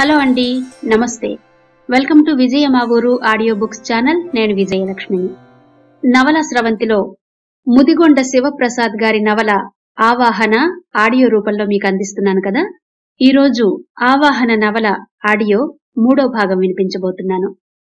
hello అండి నమస్తే welcome to విజయ మా ఊరు ఆడియో బుక్స్ ఛానల్ నేను విజయలక్ష్మిని నవల స్రవంతిలో ముదిగొండ శివప్రసాద్ గారి నవల ఆవాహన ఆడియో రూపంలో మీకు అందిస్తున్నాను కదా ఈ రోజు ఆవాహన నవల ఆడియో మూడో భాగం వినిపించబోతున్నాను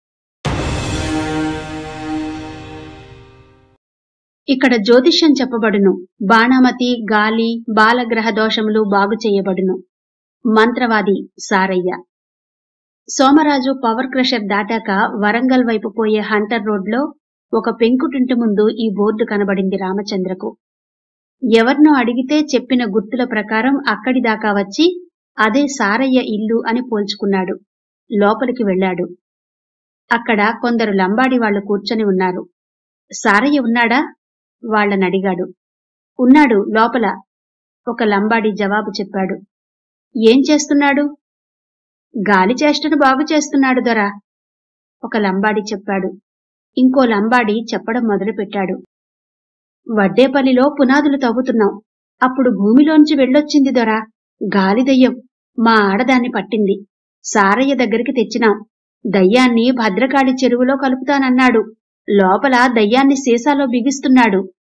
ఇక్కడ జ్యోతిష్యం చెప్పబడును బాణామతి గాలి బాలగ్రహ దోషములు బాగు చేయబడును మంత్రవాది సారయ్య సోమరాజు పవర్ క్రషర్ దాటాక వరంగల్ వైపు పోయే హంటర్ రోడ్లో ఒక పెంకుటింటి ముందు ఈ బోర్డు కనబడింది రామచంద్రకు ఎవర్నో అడిగితే చెప్పిన గుర్తుల ప్రకారం అక్కడి దాకా వచ్చి అదే సారయ్య ఇల్లు అని పోల్చుకున్నాడు లోపలికి వెళ్ళాడు అక్కడ కొందరు లంబాడి వాళ్ళు కూర్చొని ఉన్నారు సారయ్య ఉన్నాడా వాళ్ళని అడిగాడు ఉన్నాడు లోపల ఒక లంబాడి జవాబు చెప్పాడు ఏం చేస్తున్నాడు గాలి చేష్టను బాగు చేస్తున్నాడు దొరా ఒక లంబాడి చెప్పాడు ఇంకో లంబాడి చెప్పడం మొదలుపెట్టాడు వడ్డేపల్లిలో పునాదులు తవ్వుతున్నాం అప్పుడు భూమిలోంచి వెళ్ళొచ్చింది దొరా గాలి దయ్యం మా ఆడదాన్ని పట్టింది సారయ్య దగ్గరికి తెచ్చినాం దయ్యాన్ని భద్రకాళి చెరువులో కలుపుతానన్నాడు లోపల దయ్యాన్ని సీసాలో బిగిస్తున్నాడు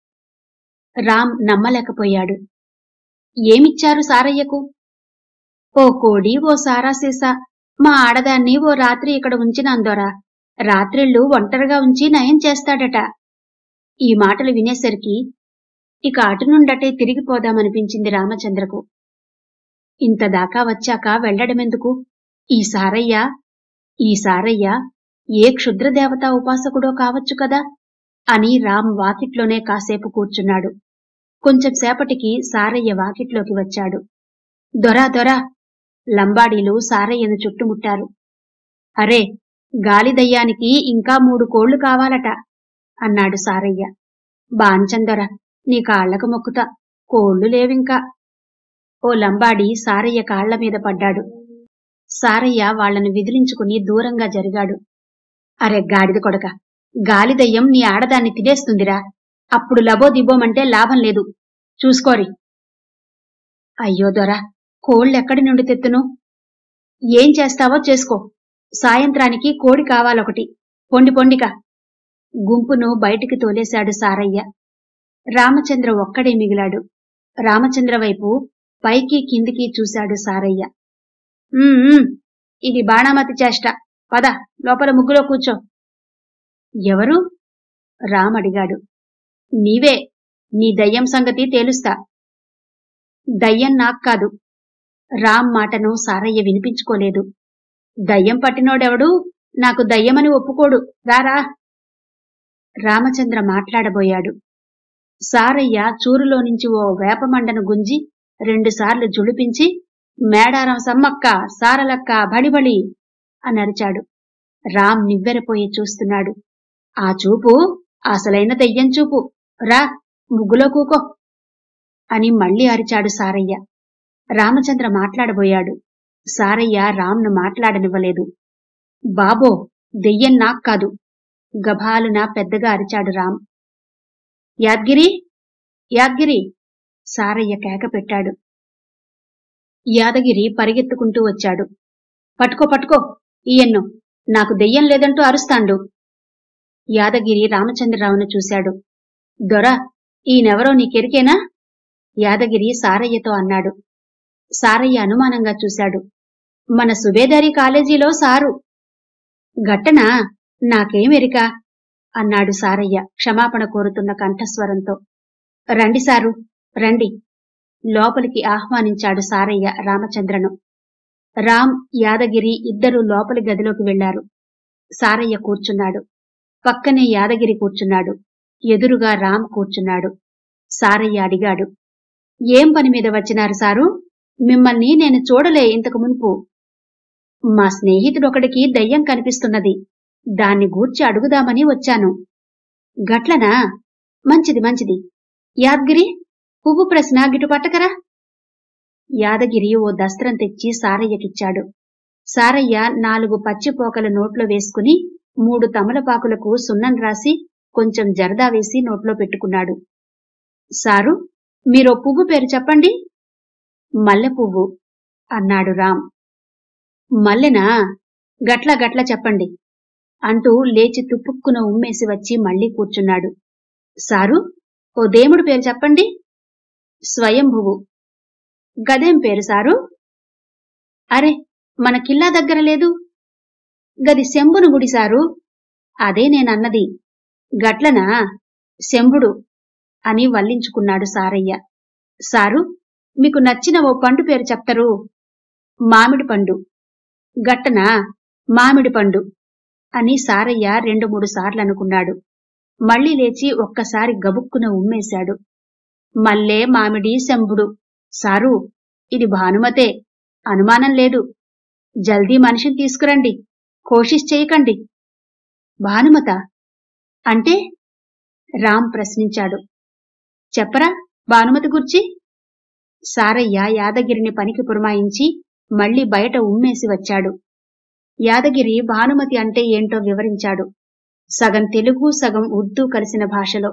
రామ్ నమ్మలేకపోయాడు ఏమిచ్చారు సారయ్యకు ఓ కోడి ఓ సారా సీసా మా ఆడదాన్ని ఓ రాత్రి ఇక్కడ ఉంచినందోరా రాత్రిళ్ళు ఒంటరిగా ఉంచి నయం చేస్తాడట ఈ మాటలు వినేసరికి ఇక అటు నుండటే తిరిగిపోదామనిపించింది రామచంద్రకు ఇంత దాకా వచ్చాక వెళ్లడమెందుకు ఈ సారయ్య ఈ సారయ్య ఏ క్షుద్రదేవతా ఉపాసకుడో కావచ్చు కదా అని రామ్ వాకిట్లోనే కాసేపు కూర్చున్నాడు కొంచెం సేపటికి సారయ్య వాకిట్లోకి వచ్చాడు దొరా దొరా లంబాడీలు సారయ్యను చుట్టుముట్టారు అరే గాలి దయ్యానికి ఇంకా మూడు కోళ్లు కావాలట అన్నాడు సారయ్య బాంచందొర నీ కాళ్లకు మొక్కుతా కోళ్లు లేవింకా ఓ లంబాడి సారయ్య కాళ్ల మీద పడ్డాడు సారయ్య వాళ్లను విదిలించుకుని దూరంగా జరిగాడు అరే గాడిద కొడక గాలి దయ్యం నీ ఆడదాన్ని తినేస్తుందిరా అప్పుడు లబో దిబోమంటే లాభం లేదు చూసుకోరి అయ్యో దొరా కోళ్ళెక్కడి నుండి తెత్తును ఏం చేస్తావో చేసుకో సాయంత్రానికి కోడి కావాలొకటి పొండి పొండిక గుంపును బయటికి తోలేశాడు సారయ్య రామచంద్ర ఒక్కడే మిగిలాడు రామచంద్ర వైపు పైకి కిందికి చూశాడు సారయ్య "ఉమ్, ఉమ్, ఇది బాణామతి చేష్ట పద లోపల ముగ్గులో కూర్చో ఎవరు రామ్ అడిగాడు నీవే నీ దయ్యం సంగతి తేలుస్తా దయ్యం నాకు కాదు రామ్ మాటను సారయ్య వినిపించుకోలేదు దయ్యం పట్టినోడెవడు నాకు దయ్యమని ఒప్పుకోడు రారా రామచంద్ర మాట్లాడబోయాడు సారయ్య చూరులో నుంచి ఓ వేపమండను గుంజి రెండుసార్లు జుళిపించి మేడారం సమ్మక్క సారలక్క బడిబడి అని అరిచాడు రామ్ నివ్వెరపోయి చూస్తున్నాడు ఆ చూపు అసలైన దెయ్యం చూపు రా ముగ్గులో కూకో అని మళ్ళీ అరిచాడు సారయ్య రామచంద్ర మాట్లాడబోయాడు సారయ్య రామ్ను మాట్లాడనివ్వలేదు బాబో దెయ్యం నాకు కాదు గభాలున పెద్దగా అరిచాడు రామ్ యాద్గిరి యాద్గిరి సారయ్య కేక పెట్టాడు యాదగిరి పరిగెత్తుకుంటూ వచ్చాడు పట్టుకో పట్టుకో ఈయన్ను నాకు దెయ్యం లేదంటూ అరుస్తాండు యాదగిరి రామచంద్రరావును చూశాడు దొర ఈయనెవరో నీకెరికేనా యాదగిరి సారయ్యతో అన్నాడు సారయ్య అనుమానంగా చూశాడు మన సుబేదారి కాలేజీలో సారు గట్టనా నాకేమెరిక అన్నాడు సారయ్య క్షమాపణ కోరుతున్న కంఠస్వరంతో రండి సారు రండి లోపలికి ఆహ్వానించాడు సారయ్య రామచంద్రను రామ్ యాదగిరి ఇద్దరూ లోపలి గదిలోకి వెళ్లారు సారయ్య కూర్చున్నాడు పక్కనే యాదగిరి కూర్చున్నాడు ఎదురుగా రామ్ కూర్చున్నాడు సారయ్య అడిగాడు ఏం పని మీద వచ్చినారు సారు మిమ్మల్ని నేను చూడలే ఇంతకు మునుపు మా స్నేహితుడొకడికి దయ్యం కనిపిస్తున్నది దాన్ని గూర్చి అడుగుదామని వచ్చాను గట్లనా మంచిది మంచిది యాద్గిరి పువ్వు ప్రశ్న గిటు పట్టకరా యాదగిరి ఓ దస్త్రం తెచ్చి సారయ్యకిచ్చాడు సారయ్య నాలుగు పచ్చిపోకల నోట్లో వేసుకుని మూడు తమలపాకులకు సున్నం రాసి కొంచెం జరదా వేసి నోట్లో పెట్టుకున్నాడు సారు మీరో పువ్వు పేరు చెప్పండి మల్లె పువ్వు అన్నాడు రామ్ మల్లెనా గట్ల గట్ల చెప్పండి అంటూ లేచి తుప్పుక్కున ఉమ్మేసి వచ్చి మళ్ళీ కూర్చున్నాడు సారు ఓ దేముడు పేరు చెప్పండి స్వయంభువు గదేం పేరు సారు అరే మన కిల్లా దగ్గర లేదు గది శంభును గుడి సారు అదే నేనన్నది గట్లనా శంభుడు అని వల్లించుకున్నాడు సారయ్య సారు మీకు నచ్చిన ఓ పండు పేరు చెప్తరు మామిడి పండు గట్టనా మామిడి పండు అని సారయ్య రెండు మూడు సార్లు అనుకున్నాడు మళ్ళీ లేచి ఒక్కసారి గబుక్కున ఉమ్మేశాడు మల్లే మామిడి శంభుడు సారు ఇది భానుమతే అనుమానం లేదు జల్దీ మనిషిని తీసుకురండి కోషిష్ చేయకండి భానుమత అంటే రామ్ ప్రశ్నించాడు చెప్పరా భానుమతి గుర్చి సారయ్య యాదగిరిని పనికి పురమాయించి మళ్ళీ బయట ఉమ్మేసి వచ్చాడు యాదగిరి భానుమతి అంటే ఏంటో వివరించాడు సగం తెలుగు సగం ఉర్దూ కలిసిన భాషలో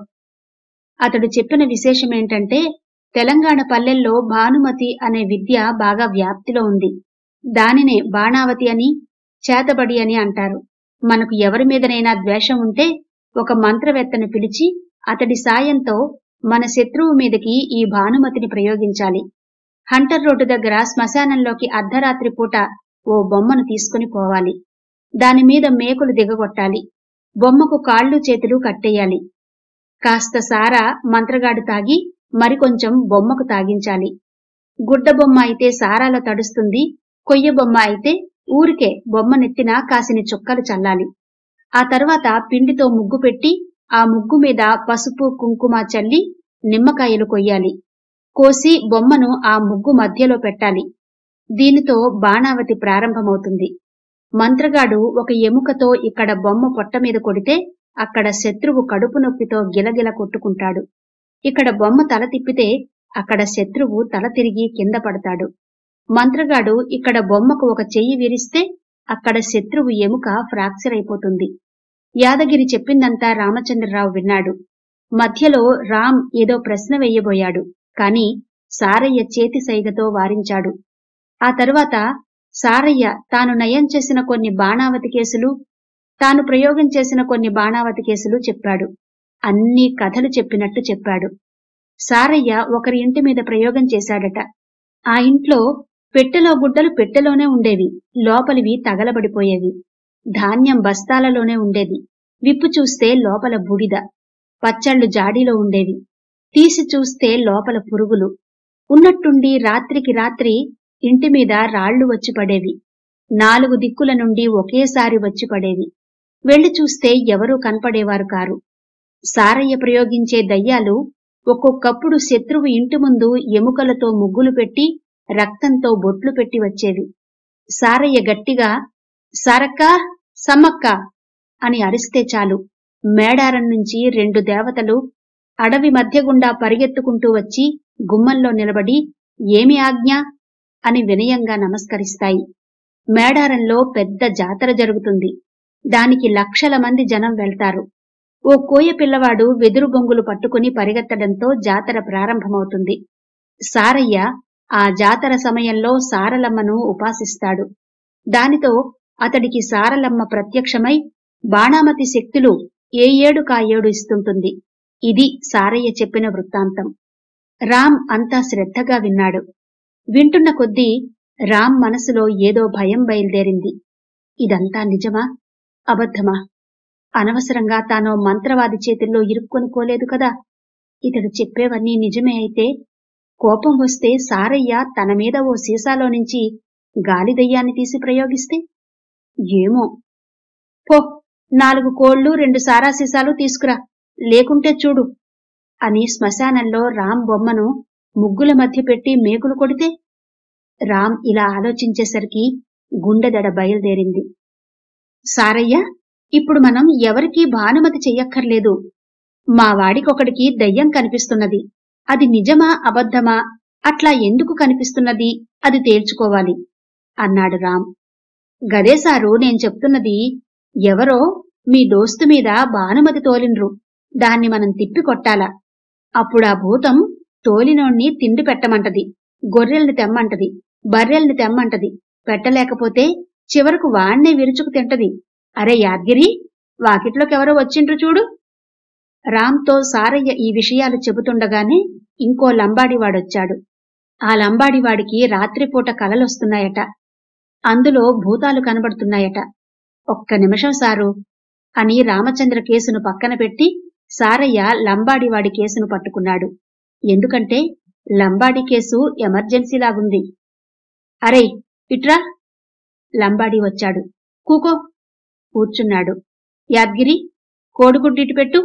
అతడు చెప్పిన విశేషమేంటంటే తెలంగాణ పల్లెల్లో భానుమతి అనే విద్య బాగా వ్యాప్తిలో ఉంది దానినే బాణావతి అని చేతబడి అని అంటారు మనకు ఎవరి మీదనైనా ద్వేషం ఉంటే ఒక మంత్రవేత్తను పిలిచి అతడి సాయంతో మన శత్రువు మీదకి ఈ భానుమతిని ప్రయోగించాలి హంటర్ రోడ్డు దగ్గర శ్మశానంలోకి అర్ధరాత్రి పూట ఓ బొమ్మను తీసుకుని పోవాలి దానిమీద మేకులు దిగగొట్టాలి బొమ్మకు కాళ్ళు చేతులు కట్టేయాలి కాస్త సారా మంత్రగాడు తాగి మరికొంచెం బొమ్మకు తాగించాలి గుడ్డ బొమ్మ అయితే సారాలో తడుస్తుంది కొయ్య బొమ్మ అయితే ఊరికే బొమ్మ నెత్తిన కాసిన చుక్కలు చల్లాలి ఆ తర్వాత పిండితో ముగ్గు పెట్టి ఆ ముగ్గు మీద పసుపు కుంకుమ చల్లి నిమ్మకాయలు కొయ్యాలి కోసి బొమ్మను ఆ ముగ్గు మధ్యలో పెట్టాలి దీనితో బాణావతి ప్రారంభమవుతుంది మంత్రగాడు ఒక ఎముకతో ఇక్కడ బొమ్మ పొట్ట మీద కొడితే అక్కడ శత్రువు కడుపు నొప్పితో గిలగిల కొట్టుకుంటాడు ఇక్కడ బొమ్మ తల తిప్పితే అక్కడ శత్రువు తల తిరిగి కింద పడతాడు మంత్రగాడు ఇక్కడ బొమ్మకు ఒక చెయ్యి విరిస్తే అక్కడ శత్రువు ఎముక ఫ్రాక్చర్ అయిపోతుంది యాదగిరి చెప్పిందంతా రామచంద్రరావు విన్నాడు మధ్యలో రామ్ ఏదో ప్రశ్న వెయ్యబోయాడు కాని సారయ్య చేతి సైగతో వారించాడు ఆ తరువాత సారయ్య తాను నయం చేసిన కొన్ని బాణావతి కేసులు తాను ప్రయోగం చేసిన కొన్ని బాణావతి కేసులు చెప్పాడు అన్ని కథలు చెప్పినట్టు చెప్పాడు సారయ్య ఒకరి ఇంటి మీద ప్రయోగం చేశాడట ఆ ఇంట్లో పెట్టెలో గుడ్డలు పెట్టెలోనే ఉండేవి లోపలివి తగలబడిపోయేవి ధాన్యం బస్తాలలోనే ఉండేది విప్పు చూస్తే లోపల బూడిద పచ్చళ్ళు జాడీలో ఉండేవి తీసి చూస్తే లోపల పురుగులు ఉన్నట్టుండి రాత్రికి రాత్రి ఇంటి మీద రాళ్లు వచ్చి పడేవి నాలుగు దిక్కుల నుండి ఒకేసారి వచ్చి పడేవి వెళ్లి చూస్తే ఎవరూ కనపడేవారు కారు సారయ్య ప్రయోగించే దయ్యాలు ఒక్కొక్కప్పుడు శత్రువు ఇంటి ముందు ఎముకలతో ముగ్గులు పెట్టి రక్తంతో బొట్లు పెట్టి వచ్చేవి సారయ్య గట్టిగా సారక్క సమ్మక్క అని అరిస్తే చాలు మేడారం నుంచి రెండు దేవతలు అడవి మధ్య గుండా పరిగెత్తుకుంటూ వచ్చి గుమ్మంలో నిలబడి ఏమి ఆజ్ఞ అని వినయంగా నమస్కరిస్తాయి మేడారంలో పెద్ద జాతర జరుగుతుంది దానికి లక్షల మంది జనం వెళ్తారు ఓ కోయ పిల్లవాడు వెదురు బొంగులు పట్టుకుని పరిగెత్తడంతో జాతర ప్రారంభమవుతుంది సారయ్య ఆ జాతర సమయంలో సారలమ్మను ఉపాసిస్తాడు దానితో అతడికి సారలమ్మ ప్రత్యక్షమై బాణామతి శక్తులు ఏ ఏడు కాయేడు ఇస్తుంటుంది ఇది సారయ్య చెప్పిన వృత్తాంతం రామ్ అంతా శ్రద్ధగా విన్నాడు వింటున్న కొద్దీ రామ్ మనసులో ఏదో భయం బయలుదేరింది ఇదంతా నిజమా అబద్ధమా అనవసరంగా తానో మంత్రవాది చేతుల్లో ఇరుక్కొనుకోలేదు కదా ఇతడు చెప్పేవన్నీ నిజమే అయితే కోపం వస్తే సారయ్య తన మీద ఓ సీసాలో నుంచి గాలి దయ్యాన్ని తీసి ప్రయోగిస్తే ఏమో పో నాలుగు కోళ్లు రెండు సారా సీసాలు తీసుకురా లేకుంటే చూడు అని శ్మశానంలో రామ్ బొమ్మను ముగ్గుల మధ్య పెట్టి మేకులు కొడితే రామ్ ఇలా ఆలోచించేసరికి గుండెదడ బయలుదేరింది సారయ్య ఇప్పుడు మనం ఎవరికీ భానుమతి చెయ్యక్కర్లేదు మా వాడికొకడికి దయ్యం కనిపిస్తున్నది అది నిజమా అబద్ధమా అట్లా ఎందుకు కనిపిస్తున్నది అది తేల్చుకోవాలి అన్నాడు రామ్ గదే సారు నేను చెప్తున్నది ఎవరో మీ దోస్తు మీద భానుమతి తోలిండ్రు దాన్ని మనం తిప్పి కొట్టాలా అప్పుడా భూతం తోలినోణ్ణి తిండి పెట్టమంటది గొర్రెల్ని తెమ్మంటది బర్రెల్ని తెమ్మంటది పెట్టలేకపోతే చివరకు వాణ్ణే విరుచుకు తింటది అరే యాద్గిరి వాకిట్లోకెవరో వచ్చిండ్రు చూడు రామ్తో సారయ్య ఈ విషయాలు చెబుతుండగానే ఇంకో లంబాడివాడొచ్చాడు ఆ లంబాడివాడికి రాత్రిపూట కలలొస్తున్నాయట అందులో భూతాలు కనబడుతున్నాయట ఒక్క నిమిషం సారు అని రామచంద్ర కేసును పక్కన పెట్టి సారయ్య లంబాడివాడి కేసును పట్టుకున్నాడు ఎందుకంటే లంబాడి కేసు ఎమర్జెన్సీలాగుంది అరే ఇట్రా లంబాడి వచ్చాడు కూకో కూర్చున్నాడు యాద్గిరి కోడిగుడ్డు ఇటు పెట్టు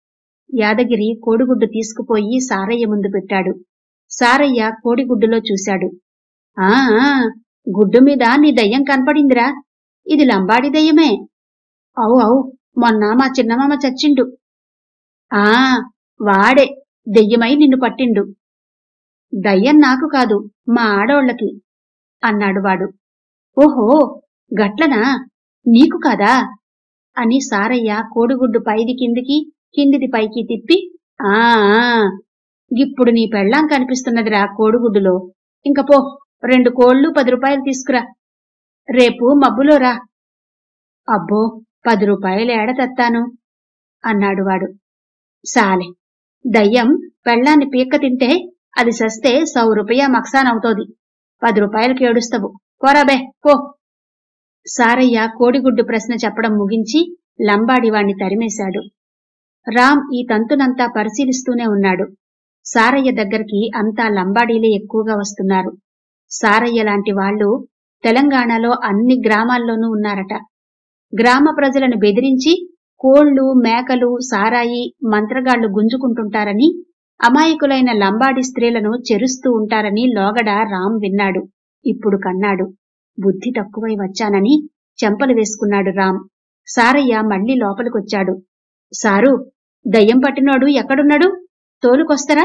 యాదగిరి కోడిగుడ్డు తీసుకుపోయి సారయ్య ముందు పెట్టాడు సారయ్య కోడిగుడ్డులో చూశాడు ఆ ఆ, గుడ్డు మీద నీ దయ్యం కనపడిందిరా ఇది లంబాడి దయ్యమే అవు అవు మొన్న మా చిన్నమామ చచ్చిండు ఆ వాడే దెయ్యమై నిన్ను పట్టిండు దయ్యం నాకు కాదు మా ఆడోళ్ళకి అన్నాడు వాడు ఓహో గట్లనా నీకు కాదా అని సారయ్య కోడిగుడ్డు పైది కిందికి కిందిది పైకి తిప్పి ఆ ఆ, ఇప్పుడు నీ పెళ్ళాం కనిపిస్తున్నదిరా కోడిగుడ్డులో ఇంక పో రెండు కోళ్ళు పది రూపాయలు తీసుకురా రేపు మబ్బులో రా అబ్బో పది రూపాయలు ఏడ తెత్తాను అన్నాడు వాడు సాలే దయ్యం పెళ్ళాన్ని పీక్క తింటే అది సస్తే సౌ రూపాయ మక్సానవుతోంది పది రూపాయలకి ఏడుస్తావు పోరాబే పో సారయ్య కోడిగుడ్డు ప్రశ్న చెప్పడం ముగించి లంబాడివాణ్ణి తరిమేశాడు రామ్ ఈ తంతునంతా పరిశీలిస్తూనే ఉన్నాడు సారయ్య దగ్గరికి అంతా లంబాడీలే ఎక్కువగా వస్తున్నారు సారయ్య లాంటి వాళ్ళు తెలంగాణలో అన్ని గ్రామాల్లోనూ ఉన్నారట గ్రామ ప్రజలను బెదిరించి కోళ్లు మేకలు సారాయి మంత్రగాళ్లు గుంజుకుంటుంటారని అమాయకులైన లంబాడి స్త్రీలను చెరుస్తూ ఉంటారని లోగడ రామ్ విన్నాడు ఇప్పుడు కన్నాడు బుద్ధి తక్కువై వచ్చానని చెంపలు వేసుకున్నాడు రామ్ సారయ్య మళ్ళీ లోపలికొచ్చాడు సారు దయ్యం పట్టినోడు ఎక్కడున్నాడు తోలుకొస్తరా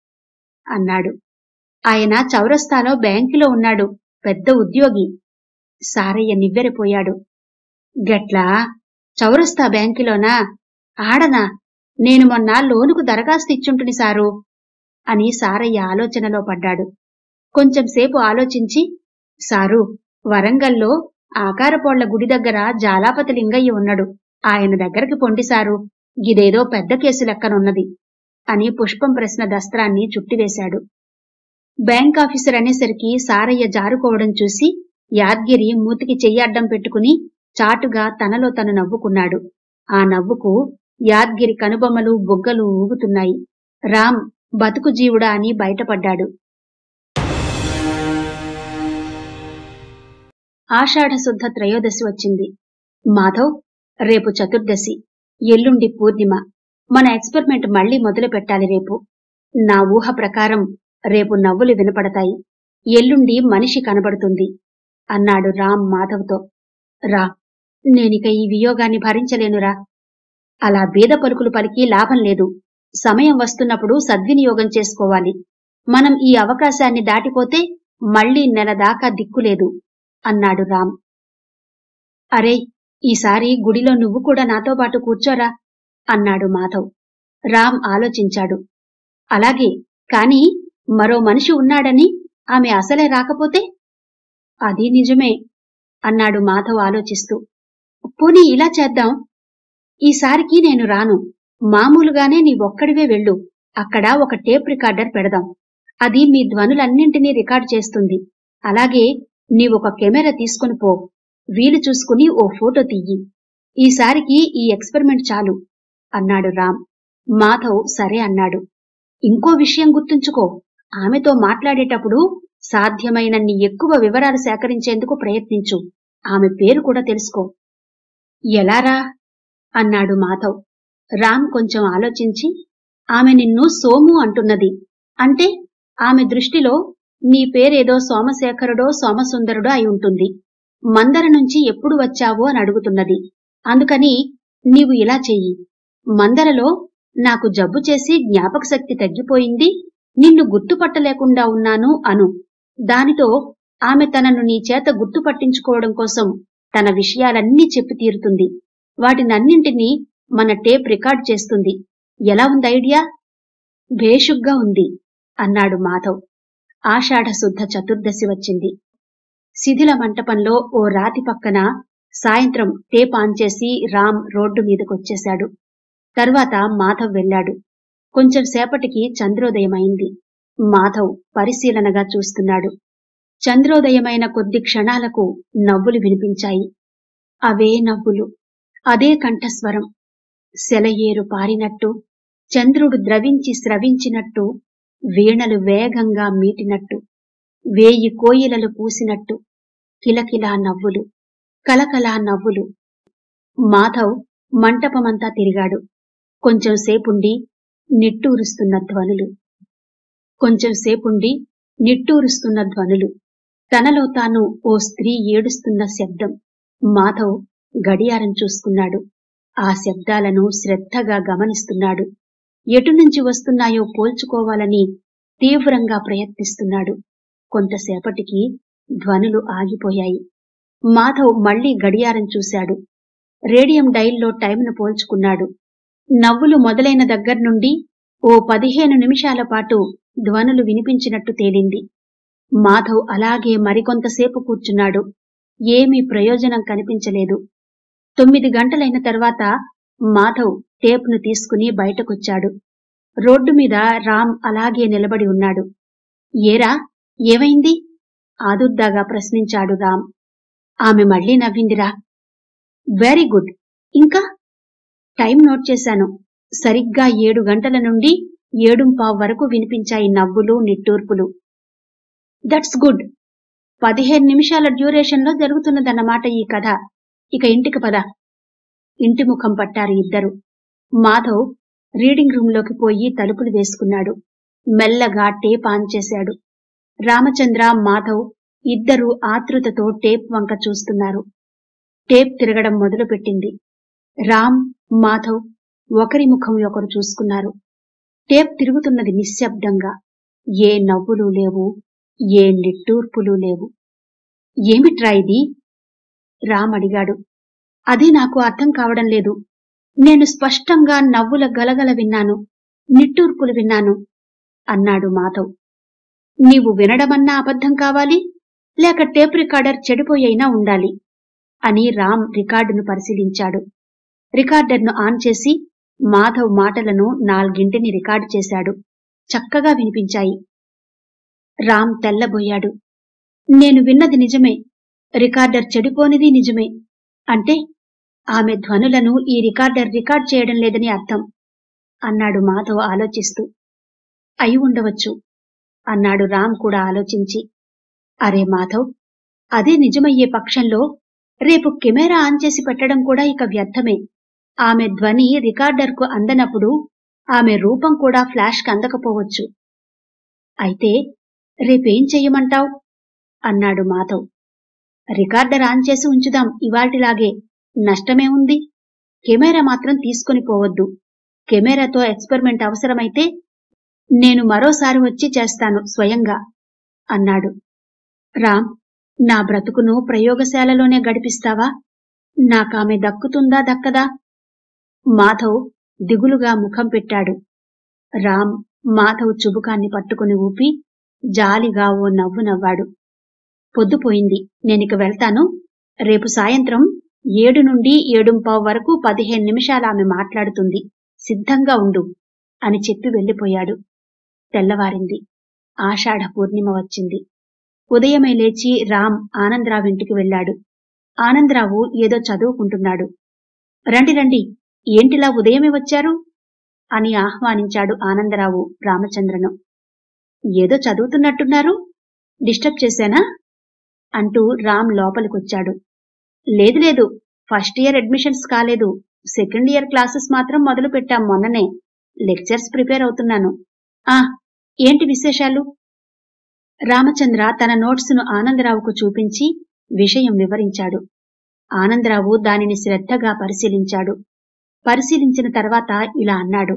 అన్నాడు ఆయన చౌరస్తాలో బ్యాంకులో ఉన్నాడు పెద్ద ఉద్యోగి సారయ్య నివ్వెరపోయాడు గట్లా చౌరస్తా బ్యాంకులోనా ఆడనా నేను మొన్న లోనుకు దరఖాస్తు ఇచ్చుంటుని సారు అని సారయ్య ఆలోచనలో పడ్డాడు కొంచెంసేపు ఆలోచించి సారు వరంగల్లో ఆకారపోళ్ల గుడి దగ్గర జాలాపతి లింగయ్య ఉన్నాడు ఆయన దగ్గరికి పొండి సారు గిదేదో పెద్ద కేసు లెక్కనున్నది అని పుష్పం ప్రశ్న దస్త్రాన్ని చుట్టివేశాడు బ్యాంక్ ఆఫీసర్ అనేసరికి సారయ్య జారుకోవడం చూసి యాద్గిరి మూతికి చెయ్యడ్డం పెట్టుకుని చాటుగా తనలో తను నవ్వుకున్నాడు ఆ నవ్వుకు యాద్గిరి కనుబొమ్మలు బొగ్గలు ఊగుతున్నాయి రామ్ బతుకు జీవుడా అని బయటపడ్డాడు ఆషాఢశుద్ధ త్రయోదశి వచ్చింది మాధవ్ రేపు చతుర్దశి ఎల్లుండి పూర్ణిమ మన ఎక్స్పెరిమెంట్ మళ్ళీ మొదలు పెట్టాలి రేపు నా ఊహ ప్రకారం రేపు నవ్వులు వినపడతాయి ఎల్లుండి మనిషి కనబడుతుంది అన్నాడు రామ్ మాధవ్తో రా నేనిక ఈ వియోగాన్ని భరించలేనురా అలా బీద పలుకులు పలికి లాభం లేదు సమయం వస్తున్నప్పుడు సద్వినియోగం చేసుకోవాలి మనం ఈ అవకాశాన్ని దాటిపోతే మళ్ళీ నెల దాకా దిక్కులేదు అన్నాడు రామ్ అరే ఈసారి గుడిలో నువ్వు కూడా నాతో పాటు కూర్చోరా అన్నాడు మాధవ్ రామ్ ఆలోచించాడు అలాగే కాని మరో మనిషి ఉన్నాడని ఆమె అసలే రాకపోతే అది నిజమే అన్నాడు మాధవ్ ఆలోచిస్తూ పోనీ ఇలా చేద్దాం ఈసారికి నేను రాను మామూలుగానే నీ ఒక్కడివే వెళ్ళు అక్కడ ఒక టేప్ రికార్డర్ పెడదాం అది మీ ధ్వనులన్నింటినీ రికార్డ్ చేస్తుంది అలాగే నీవొక కెమెరా తీసుకుని పో వీలు చూసుకుని ఓ ఫోటో తీయి ఈసారికి ఈ ఎక్స్పెరిమెంట్ చాలు అన్నాడు రామ్ మాధవ్ సరే అన్నాడు ఇంకో విషయం గుర్తుంచుకో ఆమెతో మాట్లాడేటప్పుడు సాధ్యమైనన్ని ఎక్కువ వివరాలు సేకరించేందుకు ప్రయత్నించు ఆమె పేరు కూడా తెలుసుకో ఎలారా అన్నాడు మాధవ్ రామ్ కొంచెం ఆలోచించి ఆమె నిన్ను సోము అంటున్నది అంటే ఆమె దృష్టిలో నీ పేరేదో సోమశేఖరుడో సోమసుందరుడో అయి ఉంటుంది మందర నుంచి ఎప్పుడు వచ్చావో అని అడుగుతున్నది అందుకని నీవు ఇలా చెయ్యి మందరలో నాకు జబ్బు చేసి జ్ఞాపక శక్తి తగ్గిపోయింది నిన్ను గుర్తుపట్టలేకుండా ఉన్నాను అను దానితో ఆమె తనను నీ చేత గుర్తుపట్టించుకోవడం కోసం తన విషయాలన్నీ చెప్పి తీరుతుంది వాటినన్నింటినీ మన టేప్ రికార్డ్ చేస్తుంది ఎలా ఉంది ఐడియా భేషుగ్గా ఉంది అన్నాడు మాధవ్ ఆషాఢ శుద్ధ చతుర్దశి వచ్చింది శిథిల మంటపంలో ఓ రాతి పక్కన సాయంత్రం టేప్ ఆన్ చేసి రామ్ రోడ్డు మీదకొచ్చేశాడు తర్వాత మాధవ్ వెళ్ళాడు కొంచెం సేపటికి చంద్రోదయమైంది మాధవ్ పరిశీలనగా చూస్తున్నాడు చంద్రోదయమైన కొద్ది క్షణాలకు నవ్వులు వినిపించాయి అవే నవ్వులు అదే కంఠస్వరం సెలయేరు పారినట్టు చంద్రుడు ద్రవించి స్రవించినట్టు వీణలు వేగంగా మీటినట్టు వేయి కోయిలలు పూసినట్టు కిలకిలా నవ్వులు కలకలా నవ్వులు మాధవ్ మంటపమంతా తిరిగాడు కొంచెం సేపుండి నిట్టూరుస్తున్న ధ్వనులు కొంచెం సేపుండి నిట్టూరుస్తున్న ధ్వనులు తనలో తాను ఓ స్త్రీ ఏడుస్తున్న శబ్దం మాధవ్ గడియారం చూసుకున్నాడు ఆ శబ్దాలను శ్రద్ధగా గమనిస్తున్నాడు ఎటునుంచి వస్తున్నాయో పోల్చుకోవాలని తీవ్రంగా ప్రయత్నిస్తున్నాడు కొంతసేపటికి ధ్వనులు ఆగిపోయాయి మాధవ్ మళ్లీ గడియారం చూశాడు రేడియం డైల్లో టైంను పోల్చుకున్నాడు నవ్వులు మొదలైన దగ్గర్నుండి ఓ పదిహేను నిమిషాల పాటు ధ్వనులు వినిపించినట్టు తేలింది మాధవ్ అలాగే మరికొంతసేపు కూర్చున్నాడు ఏమీ ప్రయోజనం కనిపించలేదు తొమ్మిది గంటలైన తర్వాత మాధవ్ టేప్ను తీసుకుని బయటకొచ్చాడు రోడ్డు మీద రామ్ అలాగే నిలబడి ఉన్నాడు ఏరా ఏమైంది ఆదుర్దాగా ప్రశ్నించాడు రామ్ ఆమె మళ్లీ నవ్విందిరా వెరీ గుడ్ ఇంకా టైం నోట్ చేశాను సరిగ్గా ఏడు గంటల నుండి ఏడుంపావు వరకు వినిపించాయి నవ్వులు నిట్టూర్పులు దట్స్ గుడ్ పదిహేను నిమిషాల డ్యూరేషన్లో జరుగుతున్నదన్నమాట ఈ కథ ఇక ఇంటికి పద ఇంటి ముఖం పట్టారు ఇద్దరు మాధవ్ రీడింగ్ రూంలోకి పోయి తలుపులు వేసుకున్నాడు మెల్లగా టేప్ ఆన్ చేశాడు రామచంద్ర మాధవ్ ఇద్దరూ ఆతృతతో టేప్ వంక చూస్తున్నారు టేప్ తిరగడం మొదలుపెట్టింది రామ్ మాధవ్ ఒకరి ముఖం ఒకరు చూసుకున్నారు టేప్ తిరుగుతున్నది నిశ్శబ్దంగా ఏ నవ్వులు లేవు ఏ నిట్టూర్పులు లేవు ఏమిట్రా ఇది రామ్ అడిగాడు అది నాకు అర్థం కావడం లేదు నేను స్పష్టంగా నవ్వుల గలగల విన్నాను నిట్టూర్పులు విన్నాను అన్నాడు మాధవ్ నీవు వినడమన్నా అబద్ధం కావాలి లేక టేప్ రికార్డర్ చెడిపోయైనా ఉండాలి అని రామ్ రికార్డును పరిశీలించాడు రికార్డర్ను ఆన్ చేసి మాధవ్ మాటలను నాలుగింటిని రికార్డు చేశాడు చక్కగా వినిపించాయి రామ్ తెల్లబోయాడు నేను విన్నది నిజమే రికార్డర్ చెడిపోనిది నిజమే అంటే ఆమె ధ్వనులను ఈ రికార్డర్ రికార్డ్ చేయడం లేదని అర్థం అన్నాడు మాధవ్ ఆలోచిస్తూ అయి ఉండవచ్చు అన్నాడు రామ్ కూడా ఆలోచించి అరే మాధవ్ అదే నిజమయ్యే పక్షంలో రేపు కెమెరా ఆన్ చేసి పెట్టడం కూడా ఇక వ్యర్థమే ఆమె ధ్వని రికార్డర్కు అందనప్పుడు ఆమె రూపం కూడా ఫ్లాష్కి అందకపోవచ్చు అయితే రేపేం చెయ్యమంటావ్ అన్నాడు మాధవ్ రికార్డర్ ఆన్ చేసి ఉంచుదాం ఇవాల్టిలాగే నష్టమే ఉంది కెమెరా మాత్రం తీసుకొని పోవద్దు కెమెరాతో ఎక్స్పెరిమెంట్ అవసరమైతే నేను మరోసారి వచ్చి చేస్తాను స్వయంగా అన్నాడు రామ్ నా బ్రతుకును ప్రయోగశాలలోనే గడిపిస్తావా నాకామె దక్కుతుందా దక్కదా మాధవ్ దిగులుగా ముఖం పెట్టాడు రామ్ మాధవ్ చుబుకాన్ని పట్టుకుని ఊపి జాలిగా ఓ నవ్వు నవ్వాడు పొద్దుపోయింది నేనిక వెళ్తాను రేపు సాయంత్రం ఏడు నుండి ఏడుంపావు వరకు పదిహేను నిమిషాలు ఆమె మాట్లాడుతుంది సిద్ధంగా ఉండు అని చెప్పి వెళ్ళిపోయాడు తెల్లవారింది ఆషాఢ పూర్ణిమ వచ్చింది ఉదయమే లేచి రామ్ ఆనందరావు ఇంటికి వెళ్ళాడు ఆనందరావు ఏదో చదువుకుంటున్నాడు రండి రండి ఏంటిలా ఉదయమే వచ్చారు అని ఆహ్వానించాడు ఆనందరావు రామచంద్రను ఏదో చదువుతున్నట్టున్నారు డిస్టర్బ్ చేశానా అంటూ రామ్ లోపలికొచ్చాడు లేదు లేదు ఫస్ట్ ఇయర్ అడ్మిషన్స్ కాలేదు సెకండ్ ఇయర్ క్లాసెస్ మాత్రం మొదలు పెట్టాం మొన్ననే లెక్చర్స్ ప్రిపేర్ అవుతున్నాను ఆ ఏంటి విశేషాలు రామచంద్ర తన నోట్సును ఆనందరావుకు చూపించి విషయం వివరించాడు ఆనందరావు దానిని శ్రద్ధగా పరిశీలించాడు పరిశీలించిన తర్వాత ఇలా అన్నాడు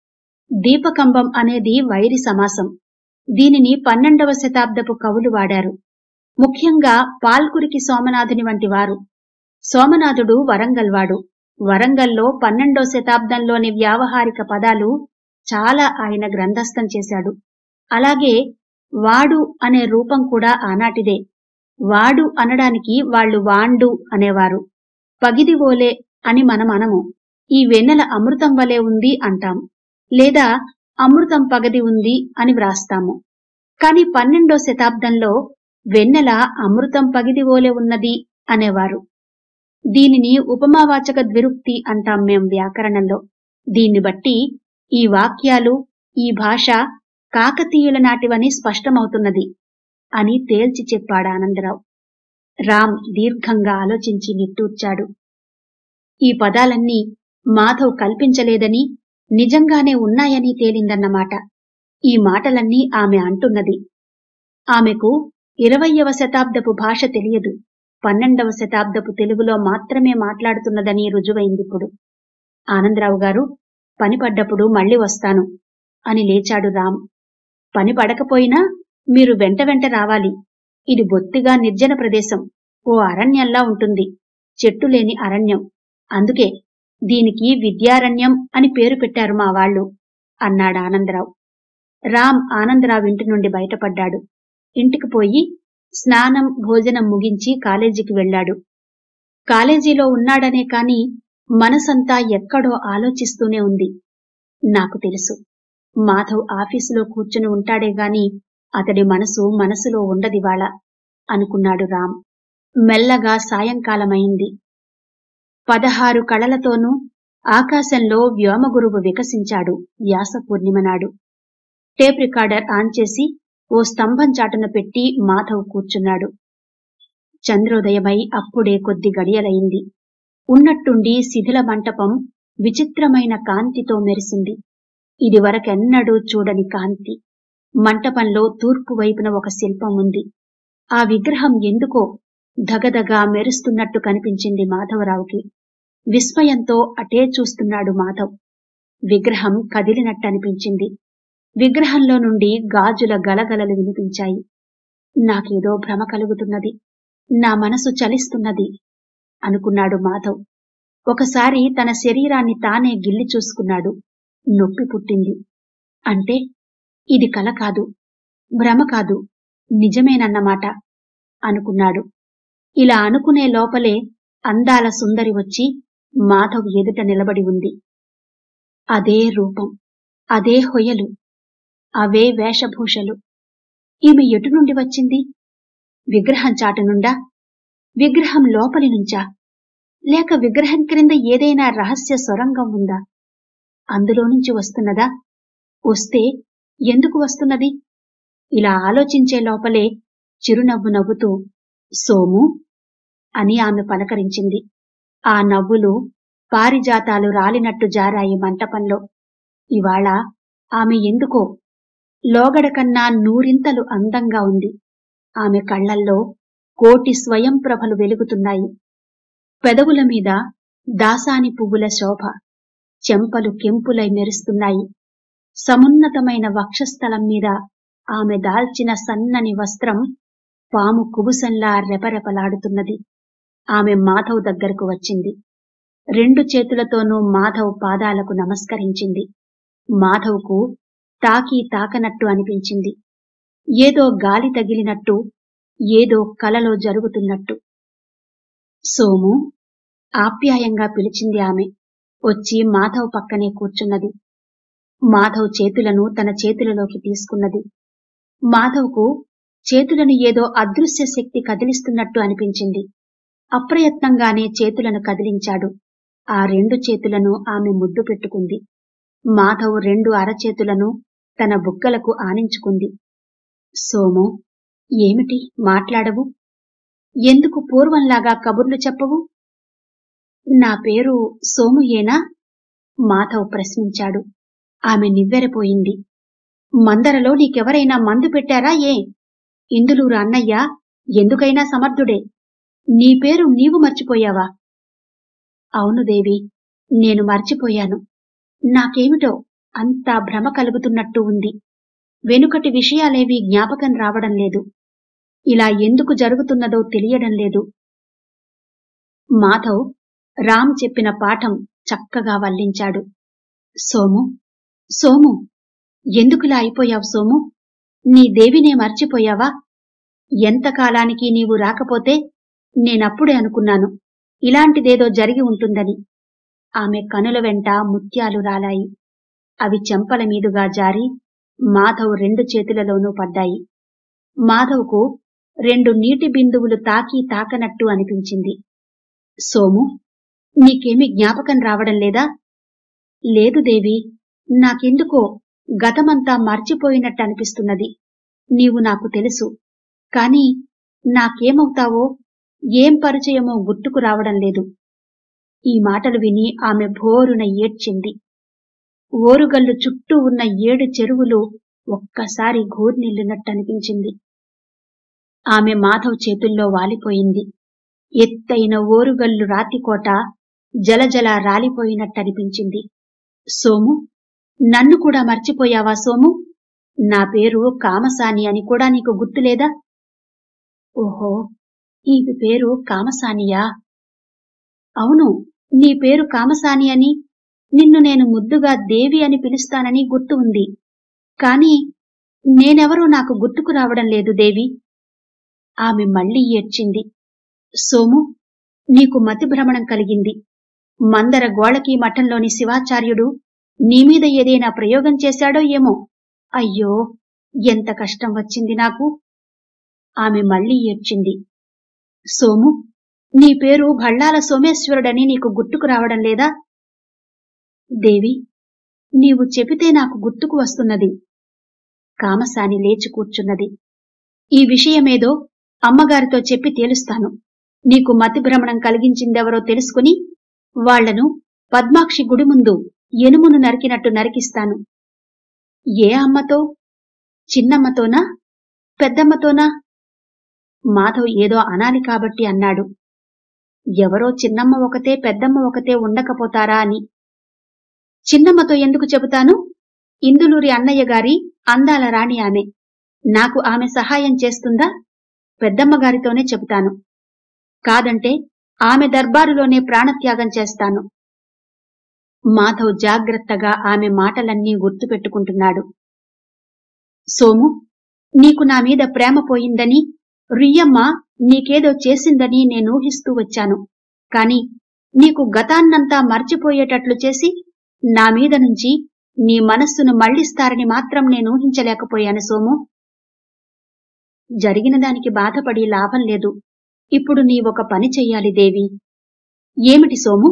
దీపకంబం అనేది వైరి సమాసం దీనిని పన్నెండవ శతాబ్దపు కవులు వాడారు ముఖ్యంగా పాల్కురికి సోమనాథుని వంటి వారు సోమనాథుడు వరంగల్వాడు వరంగల్లో పన్నెండో శతాబ్దంలోని వ్యావహారిక పదాలు చాలా ఆయన గ్రంథస్థం చేశాడు అలాగే వాడు అనే రూపం కూడా ఆనాటిదే వాడు అనడానికి వాళ్ళు వాండు అనేవారు పగిది ఓలే అని మనం అనము ఈ వెన్నెల అమృతం వలె ఉంది అంటాం లేదా అమృతం పగది ఉంది అని వ్రాస్తాము కాని పన్నెండో శతాబ్దంలో వెన్నెల అమృతం పగిది ఓలే ఉన్నది అనేవారు దీనిని ఉపమావాచక ద్విరుక్తి అంటాం మేం వ్యాకరణంలో దీన్ని బట్టి ఈ వాక్యాలు ఈ భాష కాకతీయుల నాటివని స్పష్టమవుతున్నది అని తేల్చి చెప్పాడు ఆనందరావు రామ్ దీర్ఘంగా ఆలోచించి నిట్టూర్చాడు ఈ పదాలన్నీ మాధవ్ కల్పించలేదని నిజంగానే ఉన్నాయని తేలిందన్నమాట ఈ మాటలన్నీ ఆమె అంటున్నది ఆమెకు ఇరవయవ శతాబ్దపు భాష తెలియదు పన్నెండవ శతాబ్దపు తెలుగులో మాత్రమే మాట్లాడుతున్నదని రుజువైందిప్పుడు ఆనందరావు గారు పని పడ్డప్పుడు మళ్ళీ వస్తాను అని లేచాడు రామ్ పని పడకపోయినా మీరు వెంట వెంట రావాలి ఇది బొత్తిగా నిర్జన ప్రదేశం ఓ అరణ్యంలా ఉంటుంది చెట్టు లేని అరణ్యం అందుకే దీనికి విద్యారణ్యం అని పేరు పెట్టారు మా వాళ్ళు అన్నాడు ఆనందరావు రామ్ ఆనందరావు ఇంటి నుండి బయటపడ్డాడు ఇంటికి పోయి స్నానం భోజనం ముగించి కాలేజీకి వెళ్ళాడు కాలేజీలో ఉన్నాడనే కాని మనసంతా ఎక్కడో ఆలోచిస్తూనే ఉంది నాకు తెలుసు మాధవ్ ఆఫీసులో కూర్చుని ఉంటాడే గాని అతడి మనసు మనసులో ఉండదివాళ అనుకున్నాడు రామ్ మెల్లగా సాయంకాలమైంది పదహారు కళలతోనూ ఆకాశంలో వ్యోమగురువు వికసించాడు వ్యాస పూర్ణిమ నాడు టేప్ రికార్డర్ ఆన్ చేసి ఓ స్తంభం చాటున పెట్టి మాధవ్ కూర్చున్నాడు చంద్రోదయమై అప్పుడే కొద్ది గడియలైంది ఉన్నట్టుండి శిథిల మంటపం విచిత్రమైన కాంతితో మెరిసింది ఇదివరకెన్నడూ చూడని కాంతి మంటపంలో తూర్పు వైపున ఒక శిల్పం ఉంది ఆ విగ్రహం ఎందుకో ధగధగా మెరుస్తున్నట్టు కనిపించింది మాధవరావుకి విస్మయంతో అటే చూస్తున్నాడు మాధవ్ విగ్రహం కదిలినట్టు అనిపించింది విగ్రహంలో నుండి గాజుల గలగలలు వినిపించాయి నాకేదో భ్రమ కలుగుతున్నది నా మనసు చలిస్తున్నది అనుకున్నాడు మాధవ్ ఒకసారి తన శరీరాన్ని తానే గిల్లి చూసుకున్నాడు నొప్పి పుట్టింది అంటే ఇది కల కాదు భ్రమ కాదు నిజమేనన్నమాట అనుకున్నాడు ఇలా అనుకునే లోపలే అందాల సుందరి వచ్చి మాధవ్ ఎదుట నిలబడి ఉంది అదే రూపం అదే హొయలు అవే వేషభూషలు ఈమె ఎటు నుండి వచ్చింది విగ్రహం చాటు నుండా విగ్రహం లోపలి నుంచా లేక విగ్రహం క్రింద ఏదైనా రహస్య సొరంగం ఉందా అందులో నుంచి వస్తున్నదా వస్తే ఎందుకు వస్తున్నది ఇలా ఆలోచించే లోపలే చిరునవ్వు నవ్వుతూ సోము అని ఆమె పలకరించింది ఆ నవ్వులు పారిజాతాలు రాలినట్టు జారాయి మంటపంలో ఇవాళ ఆమె ఎందుకో లోగడ కన్నా నూరింతలు అందంగా ఉంది ఆమె కళ్లల్లో కోటి స్వయం ప్రభలు వెలుగుతున్నాయి పెదవుల మీద దాసాని పువ్వుల శోభ చెంపలు కెంపులై మెరుస్తున్నాయి సమున్నతమైన వక్షస్థలం మీద ఆమె దాల్చిన సన్నని వస్త్రం పాము కుబుసంలా రెపరెపలాడుతున్నది ఆమె మాధవ్ దగ్గరకు వచ్చింది రెండు చేతులతోనూ మాధవ్ పాదాలకు నమస్కరించింది మాధవ్కు తాకి తాకనట్టు అనిపించింది ఏదో గాలి తగిలినట్టు ఏదో కలలో జరుగుతున్నట్టు సోము ఆప్యాయంగా పిలిచింది ఆమె వచ్చి మాధవ్ పక్కనే కూర్చున్నది మాధవ్ చేతులను తన చేతులలోకి తీసుకున్నది మాధవ్కు చేతులను ఏదో అదృశ్య శక్తి కదిలిస్తున్నట్టు అనిపించింది అప్రయత్నంగానే చేతులను కదిలించాడు ఆ రెండు చేతులను ఆమె ముద్దు పెట్టుకుంది మాధవ్ రెండు అరచేతులను తన బుగ్గలకు ఆనించుకుంది సోము ఏమిటి మాట్లాడవు ఎందుకు పూర్వంలాగా కబుర్లు చెప్పవు నా పేరు సోముయేనా మాధవ్ ప్రశ్నించాడు ఆమె నివ్వెరపోయింది మందరలో నీకెవరైనా మందు పెట్టారా ఏ ఇందులూరు అన్నయ్య ఎందుకైనా సమర్థుడే నీ పేరు నీవు మర్చిపోయావా అవును దేవి నేను మర్చిపోయాను నాకేమిటో అంతా భ్రమ కలుగుతున్నట్టు ఉంది వెనుకటి విషయాలేవీ జ్ఞాపకం రావడం లేదు ఇలా ఎందుకు జరుగుతున్నదో తెలియడం లేదు మాధవ్ రామ్ చెప్పిన పాఠం చక్కగా వల్లించాడు సోము సోము ఎందుకులా అయిపోయావు సోము నీ దేవినే మర్చిపోయావా ఎంతకాలానికి నీవు రాకపోతే నేనప్పుడే అనుకున్నాను ఇలాంటిదేదో జరిగి ఉంటుందని ఆమె కనుల వెంట ముత్యాలు రాలాయి అవి చెంపల మీదుగా జారి మాధవ్ రెండు చేతులలోనూ పడ్డాయి మాధవ్కు రెండు నీటి బిందువులు తాకి తాకనట్టు అనిపించింది సోము నీకేమీ జ్ఞాపకం రావడం లేదా లేదు దేవి నాకెందుకో గతమంతా మర్చిపోయినట్టు అనిపిస్తున్నది నీవు నాకు తెలుసు కాని నాకేమవుతావో ఏం పరిచయమో గుర్తుకు రావడం లేదు ఈ మాటలు విని ఆమె భోరున ఏడ్చింది ఓరుగల్లు చుట్టూ ఉన్న ఏడు చెరువులు ఒక్కసారి ఘూర్నిల్లినట్టనిపించింది ఆమె మాధవ్ చేతుల్లో వాలిపోయింది ఎత్తైన ఓరుగల్లు రాతికోట జలజల రాలిపోయినట్టనిపించింది సోము నన్ను కూడా మర్చిపోయావా సోము నా పేరు కామసాని అని కూడా నీకు గుర్తులేదా ఓహో ఈమె పేరు కామసానియా అవును నీ పేరు కామసాని అని నిన్ను నేను ముద్దుగా దేవి అని పిలుస్తానని గుర్తు ఉంది కాని నేనెవరో నాకు గుర్తుకు రావడం లేదు దేవి ఆమె మళ్ళీ ఏడ్చింది సోము నీకు మతిభ్రమణం కలిగింది మందర గోళకి మఠంలోని శివాచార్యుడు నీమీద ఏదైనా ప్రయోగం చేశాడో ఏమో అయ్యో ఎంత కష్టం వచ్చింది నాకు ఆమె మళ్ళీ ఏడ్చింది సోము నీ పేరు భళ్ళాల సోమేశ్వరుడని నీకు గుర్తుకు రావడం లేదా దేవి నీవు చెబితే నాకు గుర్తుకు వస్తున్నది కామసాని లేచి కూర్చున్నది ఈ విషయమేదో అమ్మగారితో చెప్పి తేలుస్తాను నీకు మతిభ్రమణం కలిగించిందెవరో తెలుసుకుని వాళ్లను పద్మాక్షి గుడి ముందు ఎనుమును నరికినట్టు నరికిస్తాను ఏ అమ్మతో చిన్నమ్మతోనా పెద్దమ్మతోనా మాధవ్ ఏదో అనాలి కాబట్టి అన్నాడు ఎవరో చిన్నమ్మ ఒకతే పెద్దమ్మ ఒకతే ఉండకపోతారా అని చిన్నమ్మతో ఎందుకు చెబుతాను ఇందులూరి అన్నయ్య గారి అందాల రాణి ఆమె నాకు ఆమె సహాయం చేస్తుందా పెద్దమ్మ గారితోనే చెబుతాను కాదంటే ఆమె దర్బారులోనే ప్రాణత్యాగం చేస్తాను మాధవ్ జాగ్రత్తగా ఆమె మాటలన్నీ గుర్తుపెట్టుకుంటున్నాడు సోము నీకు నా మీద ప్రేమ పోయిందని రుయ్యమ్మ నీకేదో చేసిందని నేను ఊహిస్తూ వచ్చాను కాని నీకు గతాన్నంతా మర్చిపోయేటట్లు చేసి నా మీద నుంచి నీ మనస్సును మళ్లిస్తారని మాత్రం నేను ఊహించలేకపోయాను సోము జరిగిన దానికి బాధపడి లాభం లేదు ఇప్పుడు నీ ఒక పని చెయ్యాలి దేవి ఏమిటి సోము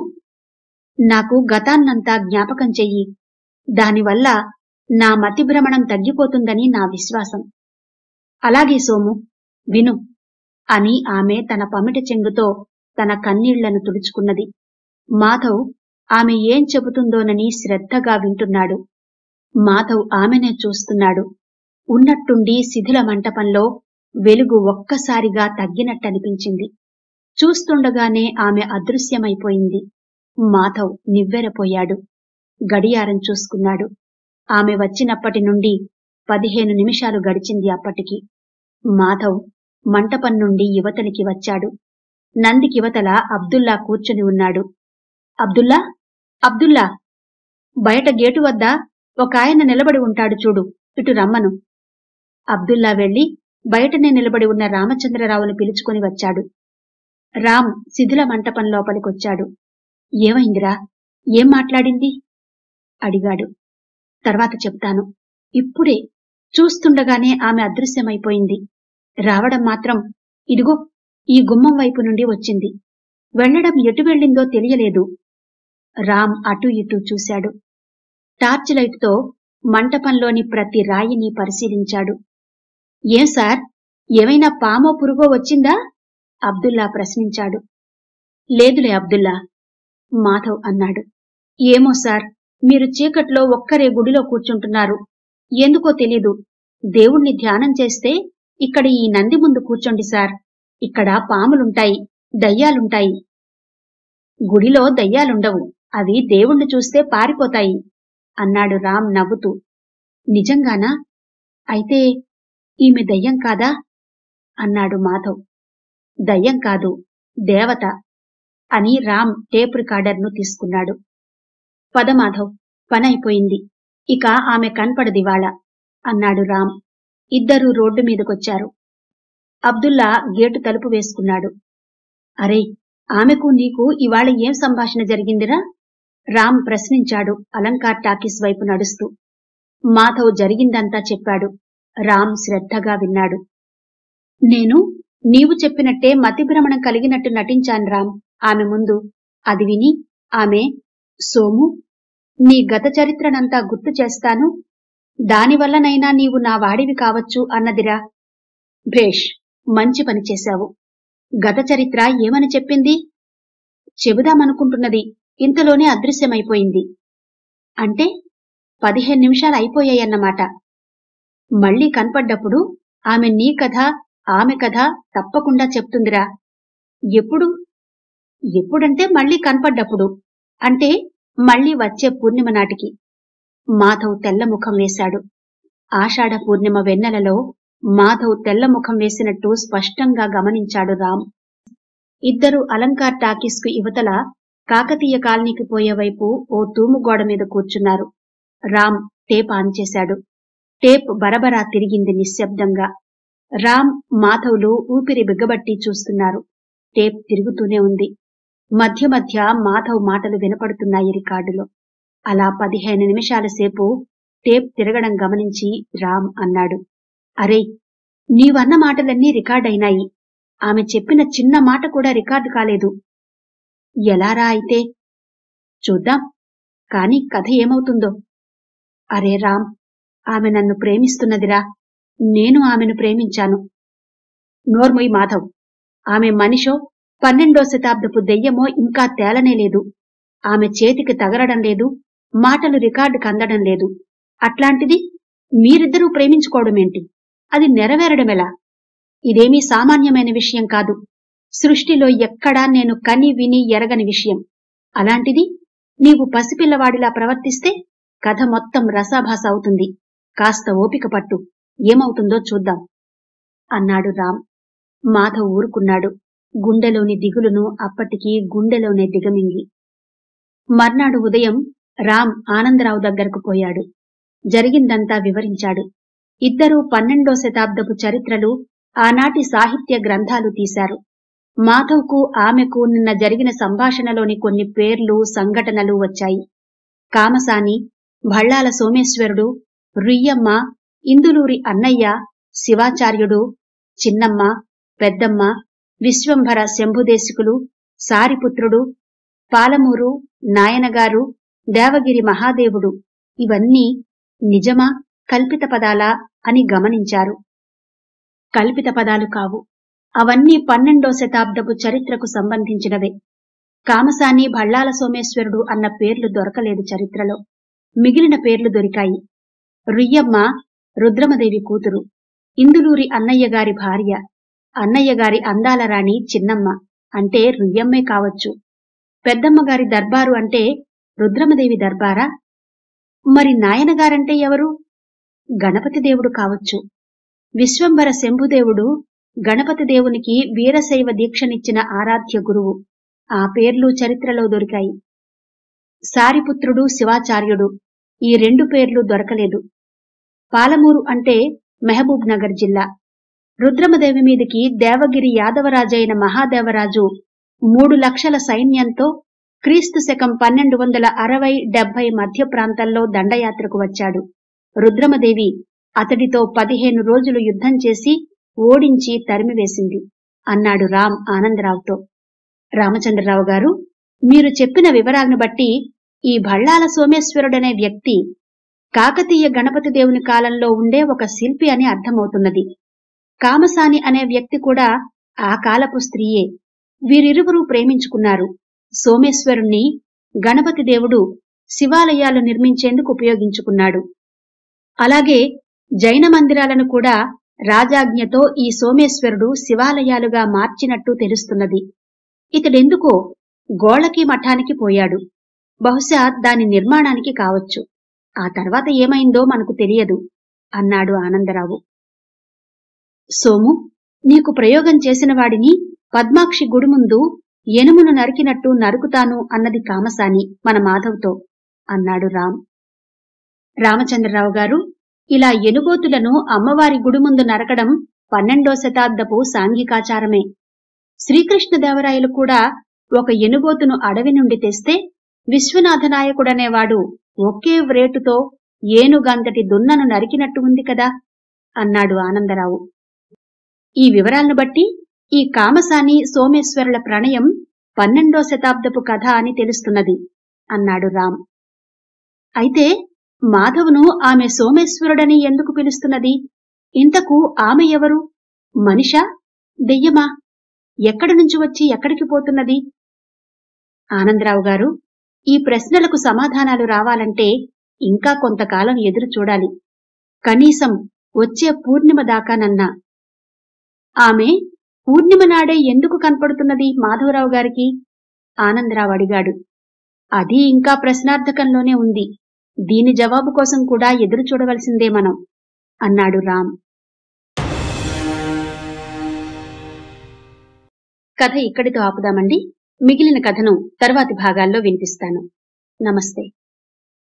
నాకు గతాన్నంతా జ్ఞాపకం చెయ్యి దానివల్ల నా మతిభ్రమణం తగ్గిపోతుందని నా విశ్వాసం అలాగే సోము విను అని ఆమె తన పమిట చెంగుతో తన కన్నీళ్లను తుడుచుకున్నది మాధవ్ ఆమె ఏం చెబుతుందోనని శ్రద్ధగా వింటున్నాడు మాధవ్ ఆమెనే చూస్తున్నాడు ఉన్నట్టుండి శిథిల మంటపంలో వెలుగు ఒక్కసారిగా తగ్గినట్టనిపించింది చూస్తుండగానే ఆమె అదృశ్యమైపోయింది మాధవ్ నివ్వెరపోయాడు గడియారం చూసుకున్నాడు ఆమె వచ్చినప్పటి నుండి పదిహేను నిమిషాలు గడిచింది అప్పటికి మాధవ్ మంటపం నుండి యువతలికి వచ్చాడు నందికివతల అబ్దుల్లా కూర్చుని ఉన్నాడు అబ్దుల్లా అబ్దుల్లా బయట గేటు వద్ద ఒక ఆయన నిలబడి ఉంటాడు చూడు ఇటు రమ్మను అబ్దుల్లా వెళ్లి బయటనే నిలబడి ఉన్న రామచంద్రరావును పిలుచుకొని వచ్చాడు రామ్ శిథిల మంటపం లోపలికొచ్చాడు ఏమైందిరా ఏం మాట్లాడింది అడిగాడు తర్వాత చెప్తాను ఇప్పుడే చూస్తుండగానే ఆమె అదృశ్యమైపోయింది రావడం మాత్రం ఇదిగో ఈ గుమ్మం వైపు నుండి వచ్చింది వెళ్లడం ఎటు వెళ్ళిందో తెలియలేదు రామ్ అటు ఇటు చూశాడు టార్చ్ లైట్తో మంటపంలోని ప్రతి రాయిని పరిశీలించాడు ఏం సార్ ఏమైనా పామో పురుగో వచ్చిందా అబ్దుల్లా ప్రశ్నించాడు లేదులే అబ్దుల్లా మాధవ్ అన్నాడు ఏమో సార్ మీరు చీకట్లో ఒక్కరే గుడిలో కూర్చుంటున్నారు ఎందుకో తెలీదు దేవుణ్ణి ధ్యానం చేస్తే ఇక్కడ ఈ నంది ముందు కూర్చోండి సార్ ఇక్కడ పాములుంటాయి దయ్యాలుంటాయి గుడిలో దయ్యాలుండవు అవి దేవుణ్ణి చూస్తే పారిపోతాయి అన్నాడు రామ్ నవ్వుతూ నిజంగానా అయితే ఈమె దయ్యం కాదా అన్నాడు మాధవ్ దయ్యం కాదు దేవత అని రామ్ టేప్ రికార్డర్ను తీసుకున్నాడు పద మాధవ్ పనైపోయింది ఇక ఆమె కనపడదివాళ అన్నాడు రామ్ ఇద్దరూ రోడ్డు మీదకొచ్చారు అబ్దుల్లా గేటు తలుపు వేసుకున్నాడు అరే ఆమెకు నీకు ఇవాళ ఏం సంభాషణ జరిగిందిరా రామ్ ప్రశ్నించాడు అలంకార్ టాకీస్ వైపు నడుస్తూ మాధవ్ జరిగిందంతా చెప్పాడు రామ్ శ్రద్ధగా విన్నాడు నేను నీవు చెప్పినట్టే మతిభ్రమణం కలిగినట్టు నటించాను రామ్ ఆమె ముందు అది విని ఆమె సోము నీ గత చరిత్రనంతా గుర్తు చేస్తాను దానివల్లనైనా నీవు నా వాడివి కావచ్చు అన్నదిరా భేష్ మంచి పని చేశావు గత చరిత్ర ఏమని చెప్పింది చెబుదామనుకుంటున్నది ఇంతలోనే అదృశ్యమైపోయింది అంటే పదిహేను నిమిషాలు అయిపోయాయన్నమాట మళ్ళీ కనపడ్డప్పుడు ఆమె నీ కథ ఆమె కథ తప్పకుండా చెప్తుందిరా ఎప్పుడు ఎప్పుడంటే మళ్ళీ కనపడ్డప్పుడు అంటే మళ్ళీ వచ్చే పూర్ణిమ నాటికి మాధవ్ తెల్లముఖం వేశాడు ఆషాఢ పూర్ణిమ వెన్నెలలో మాధవ్ తెల్లముఖం వేసినట్టు స్పష్టంగా గమనించాడు రామ్ ఇద్దరు అలంకార్ టాకీస్ కు యువతల కాకతీయ కాలనీకి పోయే వైపు ఓ తూము గోడ మీద కూర్చున్నారు రామ్ టేప్ ఆన్ చేశాడు టేప్ బరబరా తిరిగింది నిశ్శబ్దంగా రామ్ మాధవ్లు ఊపిరి బిగ్గబట్టి చూస్తున్నారు టేప్ తిరుగుతూనే ఉంది మధ్య మధ్య మాధవ్ మాటలు వినపడుతున్నాయి రికార్డులో అలా పదిహేను నిమిషాల సేపు టేప్ తిరగడం గమనించి రామ్ అన్నాడు అరే నీవన్న మాటలన్నీ రికార్డైనాయి ఆమె చెప్పిన చిన్న మాట కూడా రికార్డు కాలేదు ఎలారా అయితే చూద్దాం కాని కథ ఏమవుతుందో అరే రామ్ ఆమె నన్ను ప్రేమిస్తున్నదిరా నేను ఆమెను ప్రేమించాను నోర్ముయ్ మాధవ్ ఆమె మనిషో పన్నెండో శతాబ్దపు దెయ్యమో ఇంకా తేలనే లేదు ఆమె చేతికి తగలడం లేదు మాటలు రికార్డుకు అందడం లేదు అట్లాంటిది మీరిద్దరూ ప్రేమించుకోవడమేంటి అది నెరవేరడమెలా ఇదేమీ సామాన్యమైన విషయం కాదు సృష్టిలో ఎక్కడా నేను కని విని ఎరగని విషయం అలాంటిది నీవు పసిపిల్లవాడిలా ప్రవర్తిస్తే కథ మొత్తం రసాభాస అవుతుంది కాస్త ఓపిక పట్టు ఏమవుతుందో చూద్దాం అన్నాడు రామ్ మాధవ్ ఊరుకున్నాడు గుండెలోని దిగులును అప్పటికి గుండెలోనే దిగమింగి మర్నాడు ఉదయం రామ్ ఆనందరావు దగ్గరకు పోయాడు జరిగిందంతా వివరించాడు ఇద్దరూ పన్నెండో శతాబ్దపు చరిత్రలు ఆనాటి సాహిత్య గ్రంథాలు తీశారు మాధవ్కు ఆమెకు నిన్న జరిగిన సంభాషణలోని కొన్ని పేర్లు సంఘటనలు వచ్చాయి కామసాని భళ్ళాల సోమేశ్వరుడు రుయ్యమ్మ ఇందులూరి అన్నయ్య శివాచార్యుడు చిన్నమ్మ పెద్దమ్మ విశ్వంభర శంభుదేశికులు సారిపుత్రుడు పాలమూరు నాయనగారు దేవగిరి మహాదేవుడు ఇవన్నీ నిజమా కల్పిత పదాలా అని గమనించారు కల్పిత పదాలు కావు అవన్నీ పన్నెండో శతాబ్దపు చరిత్రకు సంబంధించినవే కామసాని భళ్ళాల సోమేశ్వరుడు అన్న పేర్లు దొరకలేదు చరిత్రలో మిగిలిన పేర్లు దొరికాయి రుయ్యమ్మ రుద్రమదేవి కూతురు ఇందులూరి అన్నయ్య గారి భార్య అన్నయ్య గారి అందాల రాణి చిన్నమ్మ అంటే రుయ్యమ్మే కావచ్చు పెద్దమ్మ గారి దర్బారు అంటే రుద్రమదేవి దర్బారా మరి నాయనగారంటే ఎవరు గణపతి దేవుడు కావచ్చు విశ్వంబర శంభుదేవుడు గణపతి దేవునికి వీరశైవ దీక్షనిచ్చిన ఆరాధ్య గురువు ఆ పేర్లు చరిత్రలో దొరికాయి సారిపుత్రుడు శివాచార్యుడు ఈ రెండు పేర్లు దొరకలేదు పాలమూరు అంటే మెహబూబ్ నగర్ జిల్లా రుద్రమదేవి మీదికి దేవగిరి యాదవరాజైన మహాదేవరాజు మూడు లక్షల సైన్యంతో క్రీస్తు శకం పన్నెండు వందల అరవై డెబ్బై మధ్య ప్రాంతాల్లో దండయాత్రకు వచ్చాడు రుద్రమదేవి అతడితో పదిహేను రోజులు యుద్ధం చేసి ఓడించి తరిమివేసింది అన్నాడు రామ్ ఆనందరావుతో రామచంద్రరావు గారు మీరు చెప్పిన వివరాలను బట్టి ఈ భళ్ళాల సోమేశ్వరుడనే వ్యక్తి కాకతీయ గణపతి దేవుని కాలంలో ఉండే ఒక శిల్పి అని అర్థమవుతున్నది కామసాని అనే వ్యక్తి కూడా ఆ కాలపు స్త్రీయే వీరిరువురూ ప్రేమించుకున్నారు సోమేశ్వరుణ్ణి గణపతి దేవుడు శివాలయాలు నిర్మించేందుకు ఉపయోగించుకున్నాడు అలాగే జైన మందిరాలను కూడా రాజాజ్ఞతో ఈ సోమేశ్వరుడు శివాలయాలుగా మార్చినట్టు తెలుస్తున్నది ఇతడెందుకో గోళకి మఠానికి పోయాడు బహుశా దాని నిర్మాణానికి కావచ్చు ఆ తర్వాత ఏమైందో మనకు తెలియదు అన్నాడు ఆనందరావు సోము నీకు ప్రయోగం చేసిన వాడిని పద్మాక్షి గుడి ముందు ఎనుమును నరికినట్టు నరుకుతాను అన్నది కామసాని మన మాధవ్తో అన్నాడు రామ్ రామచంద్రరావు గారు ఇలా ఎనుగోతులను అమ్మవారి గుడి ముందు నరకడం పన్నెండో శతాబ్దపు సాంఘికాచారమే శ్రీకృష్ణదేవరాయలు కూడా ఒక ఎనుబోతును అడవి నుండి తెస్తే విశ్వనాథ నాయకుడనేవాడు ఒకే వ్రేటుతో ఏనుగంతటి దున్నను నరికినట్టు ఉంది కదా అన్నాడు ఆనందరావు ఈ వివరాలను బట్టి ఈ కామసాని సోమేశ్వరుల ప్రణయం పన్నెండో శతాబ్దపు కథ అని తెలుస్తున్నది అన్నాడు రామ్ అయితే మాధవ్ను ఆమె సోమేశ్వరుడని ఎందుకు పిలుస్తున్నది ఇంతకు ఆమె ఎవరు మనిషా దెయ్యమా ఎక్కడి నుంచి వచ్చి ఎక్కడికి పోతున్నది ఆనందరావు గారు ఈ ప్రశ్నలకు సమాధానాలు రావాలంటే ఇంకా కొంతకాలం ఎదురు చూడాలి కనీసం వచ్చే పూర్ణిమ దాకానన్నా ఆమె పూర్ణిమ నాడే ఎందుకు కనపడుతున్నది మాధవరావు గారికి ఆనందరావు అడిగాడు అది ఇంకా ప్రశ్నార్థకంలోనే ఉంది దీని జవాబు కోసం కూడా ఎదురు చూడవలసిందే మనం అన్నాడు రామ్ కథ ఇక్కడితో ఆపుదామండి మిగిలిన కథను తర్వాతి భాగాల్లో వినిపిస్తాను నమస్తే